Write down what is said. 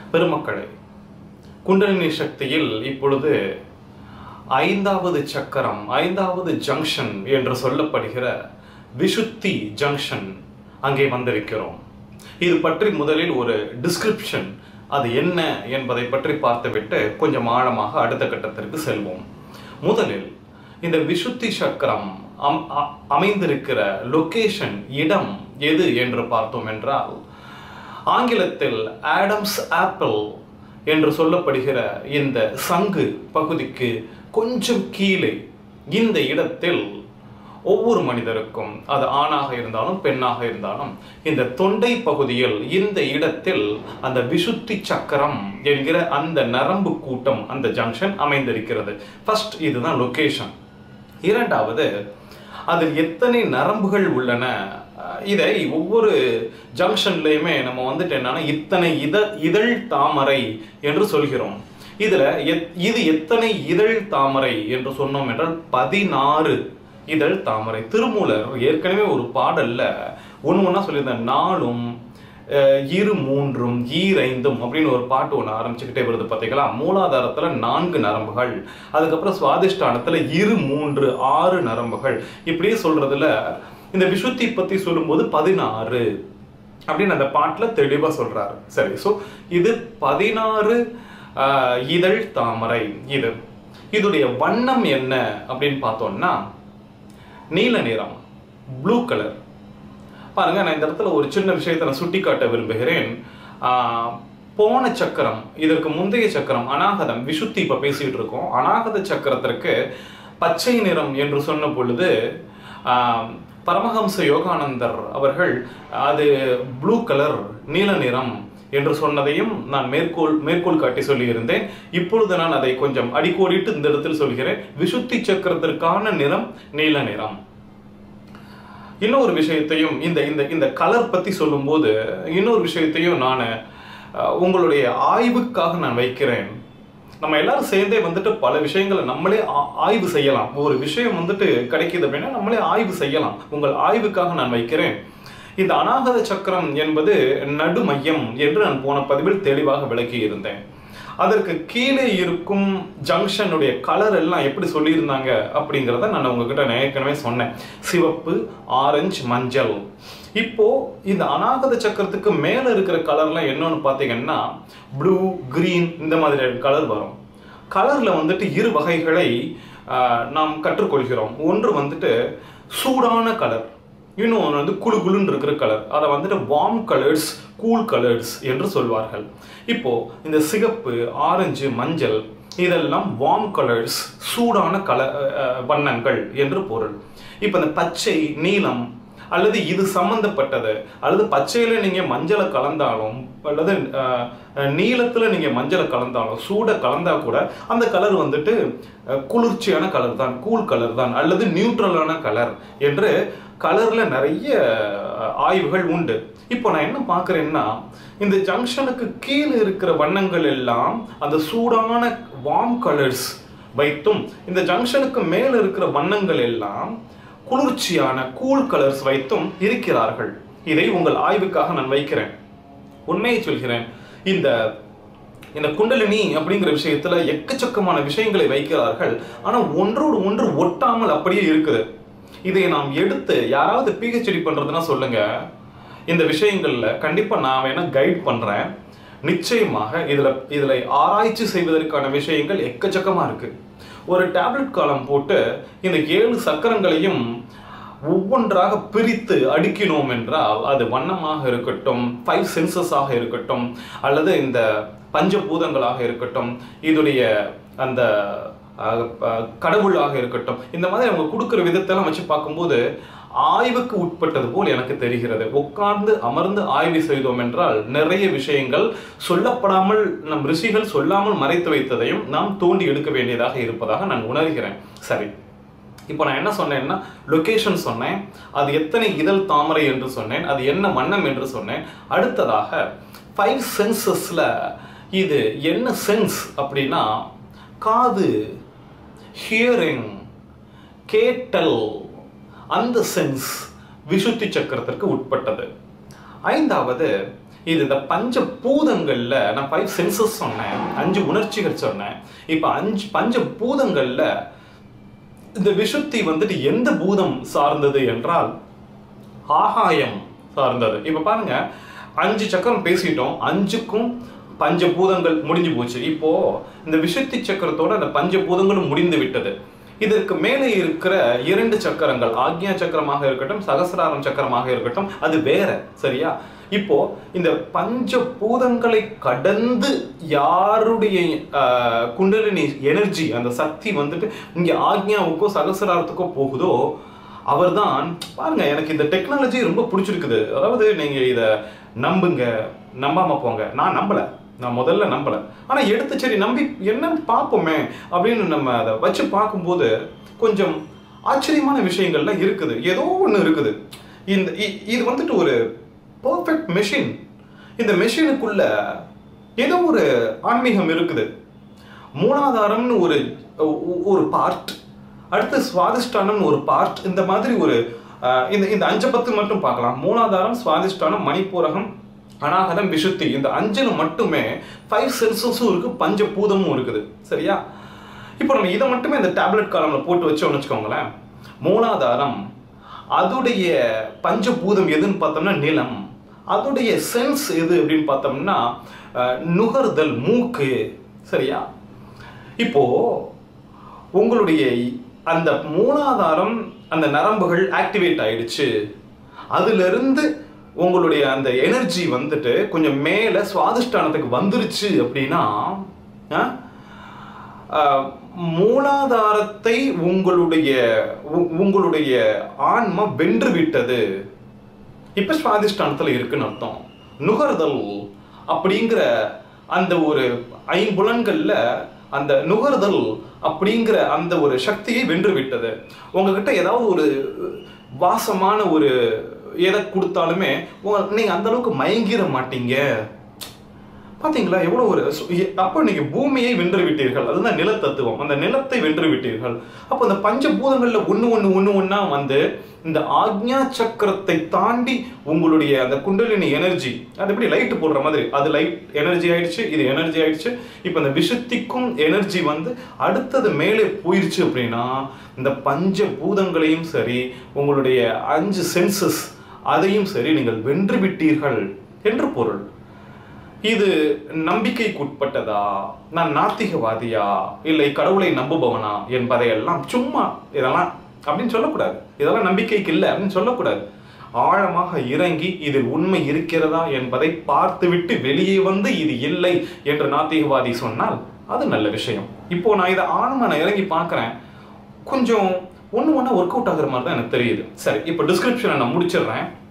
பெருமக்களே குண்டலினி சக்தியில் இப்பொழுது ஐந்தாவது சக்கரம் ஐந்தாவது ஜங்ஷன் என்று சொல்லப்படுகிற விசுத்தி ஜங்ஷன் அங்கே வந்திருக்கிறோம் இது பற்றி முதலில் ஒரு டிஸ்கிரிப்ஷன் அது என்ன என்பதை பற்றி பார்த்துவிட்டு கொஞ்சம் ஆழமாக அடுத்த கட்டத்திற்கு செல்வோம் முதலில் இந்த விசுத்தி சக்கரம் அம்- அ- அமைந்திருக்கிற லொகேஷன் இடம் எது என்று பார்த்தோம் என்றால் ஆங்கிலத்தில் ஆடம்ஸ் ஆப்பிள் என்று சொல்லப்படுகிற இந்த சங்கு பகுதிக்கு கொஞ்சம் கீழே இந்த இடத்தில் ஒவ்வொரு மனிதருக்கும் அது ஆணாக இருந்தாலும் பெண்ணாக இருந்தாலும் இந்த தொண்டை பகுதியில் இந்த இடத்தில் அந்த விசுத்தி சக்கரம் என்கிற அந்த நரம்பு கூட்டம் அந்த ஜங்ஷன் அமைந்திருக்கிறது ஃபர்ஸ்ட் இதுதான் லொகேஷன் இரண்டாவது அதில் எத்தனை நரம்புகள் உள்ளன அஹ் இதை ஒவ்வொரு ஜங்ஷன்லையுமே நம்ம வந்துட்டு என்னன்னா இத்தனை இத இதழ் தாமரை என்று சொல்கிறோம் இதுல எத்- இது எத்தனை இதழ் தாமரை என்று சொன்னோம் என்றால் பதினாறு இதழ் தாமரை திருமூலர் ஏற்கனவே ஒரு பாடல்ல ஒன்று ஒன்றா சொல்லியிருந்த நாளும் அஹ், இரு மூன்றும் ஈரைந்தும் அப்படின்னு ஒரு பாட்டு ஒன்று ஆரம்பிச்சுக்கிட்டே வருது பார்த்தீங்களா மூலாதாரத்தில் நான்கு நரம்புகள் அதுக்கப்புறம் சுவாதிஷ்டானத்தில் இரு மூன்று ஆறு நரம்புகள் இப்படியே சொல்றதுல இந்த விசுத்தி பத்தி சொல்லும்போது பதினாறு அப்படின்னு அந்த பாட்டில் தெளிவாக சொல்றாரு சரி ஸோ இது பதினாறு ஆஹ், இதழ் தாமரை இது இதுடைய வண்ணம் என்ன அப்படின்னு பார்த்தோம்னா நீல நிறம் ப்ளூ கலர் பாருங்க நான் இந்த இடத்துல ஒரு சின்ன விஷயத்தை நான் சுட்டி காட்ட விரும்புகிறேன் ஆஹ், போன சக்கரம் இதற்கு முந்தைய சக்கரம் அநாகதம் விசுத்தி இப்ப பேசிட்டு இருக்கோம் அநாகத சக்கரத்திற்கு பச்சை நிறம் என்று சொன்ன பொழுது ஆஹ், பரமஹம்ச யோகானந்தர் அவர்கள் அது ப்ளூ கலர் நீல நிறம் என்று சொன்னதையும் நான் மேற்கோள் மேற்கோள் காட்டி சொல்லியிருந்தேன் இப்பொழுது நான் அதை கொஞ்சம் அடிக்கோடிட்டு இந்த இடத்தில் சொல்கிறேன் விசுத்தி சக்கரத்திற்கான நிறம் நீல நிறம் இன்னொரு விஷயத்தையும் இந்த இந்த இந்த கலர் பத்தி சொல்லும்போது இன்னொரு விஷயத்தையும் நான் அஹ், உங்களுடைய ஆய்வுக்காக நான் வைக்கிறேன் நம்ம எல்லாரும் சேர்ந்தே வந்துட்டு பல விஷயங்களை நம்மளே ஆ- ஆய்வு செய்யலாம் ஒரு விஷயம் வந்துட்டு கிடைக்குது அப்படின்னா நம்மளே ஆய்வு செய்யலாம் உங்கள் ஆய்வுக்காக நான் வைக்கிறேன் இந்த அநாகத சக்கரம் என்பது நடுமையம் என்று நான் போன பதிவில் தெளிவாக விளக்கி இருந்தேன் அதற்கு கீழே இருக்கும் ஜங்ஷனுடைய கலர் எல்லாம் எப்படி சொல்லியிருந்தாங்க அப்படிங்கிறத நான் உங்ககிட்ட நான் ஏற்கனவே சொன்னேன் சிவப்பு ஆரஞ்சு மஞ்சள் இப்போ இந்த அநாகத சக்கரத்துக்கு மேல இருக்கிற கலர்லாம் என்னன்னு பார்த்தீங்கன்னா ப்ளூ green இந்த மாதிரி கலர் வரும் கலர்ல வந்துட்டு இரு வகைகளை ஆஹ், நாம் கற்றுக்கொள்கிறோம் ஒன்று வந்துட்டு சூடான கலர் இன்னொன்று வந்து குளு குளுன்னு இருக்கிற கலர் அதை வந்துட்டு வார்ம் கலர்ஸ் கூல் கலர்ஸ் என்று சொல்வார்கள் இப்போ இந்த சிகப்பு ஆரஞ்சு மஞ்சள் இதெல்லாம் வார்ம் கலர்ஸ் சூடான கல அஹ், வண்ணங்கள் என்று பொருள் இப்போ இந்த பச்சை நீலம் அல்லது இது சம்பந்தப்பட்டது அல்லது பச்சையில நீங்க மஞ்சளை கலந்தாலும் அல்லது அஹ், அஹ், நீலத்துல நீங்க மஞ்சளை கலந்தாலும் சூட கலந்தா கூட அந்த கலர் வந்துட்டு அஹ், குளிர்ச்சியான கலர் தான் கூல் கலர் தான் அல்லது நியூட்ரலான கலர் என்று கலர்ல நிறைய அஹ், ஆய்வுகள் உண்டு இப்போ நான் என்ன பார்க்குறேன்னா இந்த ஜங்ஷனுக்கு கீழே இருக்கிற வண்ணங்கள் எல்லாம் அந்த சூடான வார்ம் கலர்ஸ் வைத்தும் இந்த ஜங்ஷனுக்கு மேல இருக்கிற வண்ணங்கள் எல்லாம் குளிர்ச்சியான கூல் கலர்ஸ் வைத்தும் இருக்கிறார்கள் இதை உங்கள் ஆய்வுக்காக நான் வைக்கிறேன் உண்மையை சொல்கிறேன் இந்த இந்த குண்டலினி அப்படிங்கிற விஷயத்துல எக்கச்சக்கமான விஷயங்களை வைக்கிறார்கள் ஆனா ஒன்றோடு ஒன்று ஒட்டாமல் அப்படியே இருக்குது இதை நாம் எடுத்து யாராவது பிஹெச்டி பண்றதுன்னா சொல்லுங்க இந்த விஷயங்கள்ல கண்டிப்பா நான் வேணா கைட் பண்றேன் நிச்சயமாக இதுல இதுல ஆராய்ச்சி செய்வதற்கான விஷயங்கள் எக்கச்சக்கமா இருக்கு ஒரு டேப்லெட் காலம் போட்டு இந்த ஏழு சக்கரங்களையும் ஒவ்வொன்றாக பிரித்து அடுக்கினோம் என்றால் அது வண்ணமாக இருக்கட்டும் ஃபைவ் சென்சஸாக இருக்கட்டும் அல்லது இந்த பஞ்சபூதங்களாக இருக்கட்டும் இதுடைய அந்த அஹ், அஹ், கடவுளாக இருக்கட்டும் இந்த மாதிரி அவங்க கொடுக்குற விதத்தெல்லாம் வச்சு பார்க்கும்போது ஆய்வுக்கு உட்பட்டது போல் எனக்கு தெரிகிறது உட்கார்ந்து அமர்ந்து ஆய்வு செய்தோம் என்றால் நிறைய விஷயங்கள் சொல்லப்படாமல் நம் ரிஷிகள் சொல்லாமல் மறைத்து வைத்ததையும் நாம் தோண்டி எடுக்க வேண்டியதாக இருப்பதாக நான் உணர்கிறேன் சரி இப்போ நான் என்ன சொன்னேன்னா லொகேஷன் சொன்னேன் அது எத்தனை இதழ் தாமரை என்று சொன்னேன் அது என்ன வண்ணம் என்று சொன்னேன் அடுத்ததாக ஃபைவ் சென்சஸ்ல இது என்ன சென்ஸ் அப்படின்னா காது ஹியரிங் கேட்டல் அந்த சென்ஸ் விசுத்தி சக்கரத்திற்கு உட்பட்டது ஐந்தாவது இது இந்த பஞ்ச பூதங்கள்ல நான் ஃபைவ் சென்சஸ் சொன்னேன் அஞ்சு உணர்ச்சிகள் சொன்னேன் இப்ப அஞ்சு பஞ்ச பூதங்கள்ல இந்த விசுத்தி வந்துட்டு எந்த பூதம் சார்ந்தது என்றால் ஆகாயம் சார்ந்தது இப்ப பாருங்க அஞ்சு சக்கரம் பேசிட்டோம் அஞ்சுக்கும் பஞ்சபூதங்கள் முடிஞ்சு போச்சு இப்போ இந்த விசுத்தி சக்கரத்தோட அந்த பஞ்சபூதங்களும் முடிந்து விட்டது இதற்கு மேலே இருக்கிற இரண்டு சக்கரங்கள் ஆக்ஞா சக்கரமாக இருக்கட்டும் சகசிராரம் சக்கரமாக இருக்கட்டும் அது வேற சரியா இப்போ இந்த பஞ்ச பூதங்களை கடந்து யாருடைய ஆஹ், குண்டலினி எனர்ஜி அந்த சக்தி வந்துட்டு இங்க ஆக்ஞாவுக்கோ சகசிராரத்துக்கோ போகுதோ அவர்தான் பாருங்க எனக்கு இந்த டெக்னாலஜி ரொம்ப பிடிச்சிருக்குது அதாவது நீங்க இத நம்புங்க நம்பாம போங்க நான் நம்பல நான் முதல்ல நம்பல ஆனா எடுத்து சரி நம்பி என்னன்னு பார்ப்போமே அப்படின்னு நம்ம அதை வச்சு பார்க்கும்போது கொஞ்சம் ஆச்சரியமான விஷயங்கள்லாம் இருக்குது ஏதோ ஒண்ணு இருக்குது இந்த இ- இது வந்துட்டு ஒரு பர்ஃபெக்ட் மெஷின் இந்த மெஷினுக்குள்ள ஏதோ ஒரு ஆன்மீகம் இருக்குது மூலாதாரம்னு ஒரு ஒ- ஒரு பார்ட் அடுத்து சுவாதிஷ்டானம்னு ஒரு பார்ட் இந்த மாதிரி ஒரு அஹ், இந்த இந்த அஞ்சு பத்து மட்டும் பார்க்கலாம் மூலாதாரம் சுவாதிஷ்டானம் மணிப்பூரகம் அனாகதம் விசுத்தி இந்த அஞ்சில் மட்டுமே ஃபைவ் சென்சஸும் இருக்கு பஞ்சபூதமும் இருக்குது சரியா இப்போ நம்ம இதை மட்டுமே இந்த டேப்லெட் காலம்ல போட்டு வச்சோம்னு வச்சுக்கோங்களேன் மூலாதாரம் அதுடைய பஞ்சபூதம் எதுன்னு பார்த்தோம்னா நிலம் அதுடைய சென்ஸ் எது அப்படின்னு பார்த்தோம்னா அஹ், நுகர்தல் மூக்கு சரியா இப்போ உங்களுடைய அந்த மூலாதாரம் அந்த நரம்புகள் ஆக்டிவேட் ஆயிடுச்சு அதுல இருந்து உங்களுடைய அந்த எனர்ஜி வந்துட்டு கொஞ்சம் மேல சுவாதிஷ்டானத்துக்கு வந்துருச்சு அப்படின்னா ஆ? ஆஹ், மூலாதாரத்தை உங்களுடைய உ- உங்களுடைய ஆன்மா வென்று விட்டது இப்ப சுவாதிஷ்டானத்துல இருக்குன்னு அர்த்தம் நுகர்தல் அப்படிங்கிற அந்த ஒரு ஐம்புலன்கள்ல அந்த நுகர்தல் அப்படிங்கிற அந்த ஒரு சக்தியை வென்று விட்டது உங்ககிட்ட ஏதாவது ஒரு வாசமான ஒரு எதை கொடுத்தாலுமே உங்க நீங்க அந்த அளவுக்கு மயங்கிட மாட்டீங்க பாத்தீங்களா எவ்வளவு ஒரு சு- எ- அப்போ நீங்க பூமியை வென்று விட்டீர்கள் அதுதான் நிலத்தத்துவம் அந்த நிலத்தை வென்று விட்டீர்கள் அப்போ அந்த பஞ்சபூதங்கள்ல ஒண்ணு ஒண்ணு ஒண்ணு ஒண்ணா வந்து இந்த ஆக்ஞா சக்கரத்தை தாண்டி உங்களுடைய அந்த குண்டலினி எனர்ஜி அது எப்படி லைட் போடுற மாதிரி அது லைட் எனர்ஜி ஆயிடுச்சு இது எனர்ஜி ஆயிடுச்சு இப்போ இந்த விஷத்திக்கும் எனர்ஜி வந்து அடுத்தது மேலே போயிருச்சு அப்படின்னா இந்த பஞ்ச பூதங்களையும் சரி உங்களுடைய அஞ்சு சென்சஸ் அதையும் சரி நீங்கள் வென்று விட்டீர்கள் என்று பொருள் இது நம்பிக்கைக்குட்பட்டதா நான் நாத்திகவாதியா இல்லை கடவுளை நம்புபவனா என்பதையெல்லாம் சும்மா இதெல்லாம் அப்படின்னு சொல்லக்கூடாது இதெல்லாம் நம்பிக்கைக்கு இல்லை அப்படின்னு சொல்லக்கூடாது ஆழமாக இறங்கி இதில் உண்மை இருக்கிறதா என்பதை பார்த்துவிட்டு வெளியே வந்து இது இல்லை என்று நாத்திகவாதி சொன்னால் அது நல்ல விஷயம் இப்போ நான் இதை ஆழமா நான் இறங்கி பார்க்கறேன் கொஞ்சம் ஒன்று ஒன்றா ஒர்க் அவுட் ஆகுற மாதிரி தான் எனக்கு தெரியுது சரி இப்போ டிஸ்கிரிப்ஷனை நான் முடிச்சிடுறேன்